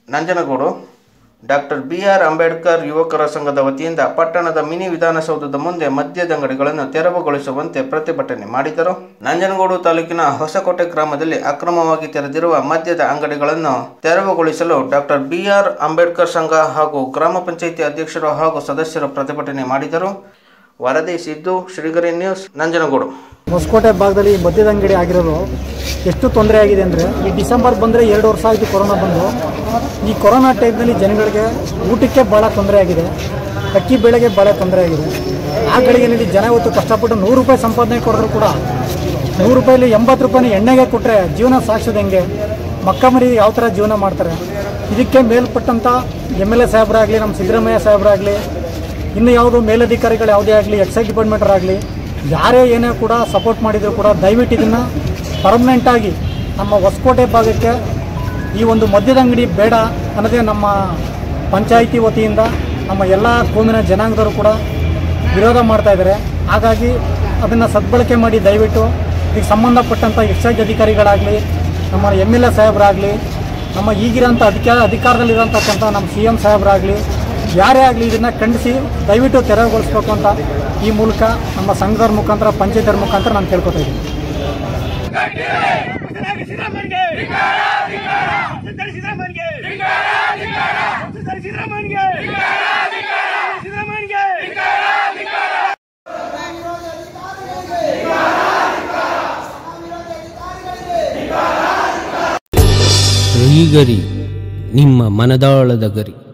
Nanjangud doctor B R Ambedkar ಯುವಕರ ಸಂಘದ ವತಿಯಿಂದ ಪಟ್ಟಣದ ಮಿನಿ ವಿಧಾನಸೌಧದ ಮುಂದೆ ಮದ್ಯದಂಗಡಿಗಳನ್ನು ತೆರವುಗೊಳಿಸುವಂತೆ ಪ್ರತಿಭಟನೆ ಮಾಡಿದರು ನಂಜನಗೂಡು ತಾಲೂಕಿನ ಹೊಸಕೋಟೆ ಗ್ರಾಮದಲ್ಲಿ ಅಕ್ರಮವಾಗಿ ತೆರೆದಿರುವ ಮದ್ಯದ ಅಂಗಡಿಗಳನ್ನು ತೆರವುಗೊಳಿಸಲು ಡಾಕ್ಟರ್ ಬಿ ಆರ್ ಅಂಬೇಡ್ಕರ್ ಸಂಘ ಹಾಗೂ ಗ್ರಾಮ ಪಂಚಾಯಿತಿ ಅಧ್ಯಕ್ಷರು ಹಾಗೂ ಸದಸ್ಯರು ಪ್ರತಿಭಟನೆ ಮಾಡಿದರು ವರದಿ ಸಿದ್ದು ಶ್ರೀಗರಿ ನ್ಯೂಸ್ ನಂಜನಗೂಡು ಹೊಸಕೋಟೆ ಭಾಗದಲ್ಲಿ ಈ ಮದ್ಯದ ಅಂಗಡಿ ಆಗಿರೋದು ಎಷ್ಟು ತೊಂದರೆ ಆಗಿದೆ ಅಂದರೆ ಈ ಡಿಸೆಂಬರ್ ಬಂದರೆ ಎರಡು ವರ್ಷ ಆಯಿತು ಕೊರೋನಾ ಬಂದು ಈ ಕೊರೋನಾ ಟೈಮ್ನಲ್ಲಿ ಜನಗಳಿಗೆ ಊಟಕ್ಕೆ ಭಾಳ ತೊಂದರೆ ಆಗಿದೆ ಅಕ್ಕಿ ಬೆಳೆಗೆ ಭಾಳ ತೊಂದರೆ ಆಗಿದೆ ಆ ಗಳಿಗೆನಲ್ಲಿ ಜನ ಇವತ್ತು ಕಷ್ಟಪಟ್ಟು ನೂರು ರೂಪಾಯಿ ಸಂಪಾದನೆ ಕೊಡಿದ್ರು ಕೂಡ ನೂರು ರೂಪಾಯಲ್ಲಿ ಎಂಬತ್ತು ರೂಪಾಯಿ ಎಣ್ಣೆಗೆ ಕೊಟ್ಟರೆ ಜೀವನ ಸಾಗಿಸೋದು ಹೆಂಗೆ ಮಕ್ಕ ಮರಿ ಯಾವ ಥರ ಜೀವನ ಮಾಡ್ತಾರೆ ಇದಕ್ಕೆ ಮೇಲ್ಪಟ್ಟಂಥ ಎಮ್ ಎಲ್ ಎ ಸಾಹೇಬರಾಗಲಿ ನಮ್ಮ ಸಿದ್ದರಾಮಯ್ಯ ಸಾಹೇಬರಾಗಲಿ ಇನ್ನು ಯಾವುದು ಮೇಲಧಿಕಾರಿಗಳು ಯಾವುದೇ ಆಗಲಿ ಎಕ್ಸೈಸ್ ಡಿಪಾರ್ಟ್ಮೆಂಟರಾಗಲಿ ಯಾರೇ ಏನೇ ಕೂಡ ಸಪೋರ್ಟ್ ಮಾಡಿದರೂ ಕೂಡ ದಯವಿಟ್ಟು ಇದನ್ನು ಪರ್ಮನೆಂಟಾಗಿ ನಮ್ಮ ಹೊಸಕೋಟೆ ಭಾಗಕ್ಕೆ ಈ ಒಂದು ಮದ್ಯದ ಅಂಗಡಿ ಬೇಡ ಅನ್ನೋದೇ ನಮ್ಮ ಪಂಚಾಯಿತಿ ವತಿಯಿಂದ ನಮ್ಮ ಎಲ್ಲ ಕೋಮಿನ ಜನಾಂಗದವರು ಕೂಡ ವಿರೋಧ ಮಾಡ್ತಾ ಇದ್ದಾರೆ ಹಾಗಾಗಿ ಅದನ್ನು ಸದ್ಬಳಕೆ ಮಾಡಿ ದಯವಿಟ್ಟು ಇದಕ್ಕೆ ಸಂಬಂಧಪಟ್ಟಂಥ ಎಕ್ಸೈಸ್ ಅಧಿಕಾರಿಗಳಾಗಲಿ ನಮ್ಮ ಎಮ್ ಎಲ್ ಎ ಸಾಹೇಬರಾಗಲಿ ನಮ್ಮ ಈಗಿರೋಂಥ ಅಧಿಕಾರ ಅಧಿಕಾರದಲ್ಲಿರೋಂಥಕ್ಕಂಥ ನಮ್ಮ ಸಿ ಎಂ ಸಾಹೇಬರಾಗಲಿ ಯಾರೇ ಆಗಲಿ ಇದನ್ನು ಖಂಡಿಸಿ ದಯವಿಟ್ಟು ತೆರವುಗೊಳಿಸ್ಬೇಕು ಅಂತ ಈ ಮೂಲಕ ನಮ್ಮ ಸಂಘದವ್ರ ಮುಖಾಂತರ ಪಂಚಾಯತ್ತರ ಮುಖಾಂತರ ನಾನು ಕೇಳ್ಕೊತಾ ಇದ್ದೀನಿ ಸಿದ್ದರಾಮಯ್ಯಗೆ ಸಿದ್ದರಾಮಯ್ಯಗೆ ಸಿದ್ದರಾಮಯ್ಯಗೆ ಸಿದ್ದರಾಮಯ್ಯಗೆ ಶ್ರೀಗರಿ ನಿಮ್ಮ ಮನದಾಳದ ಗರಿ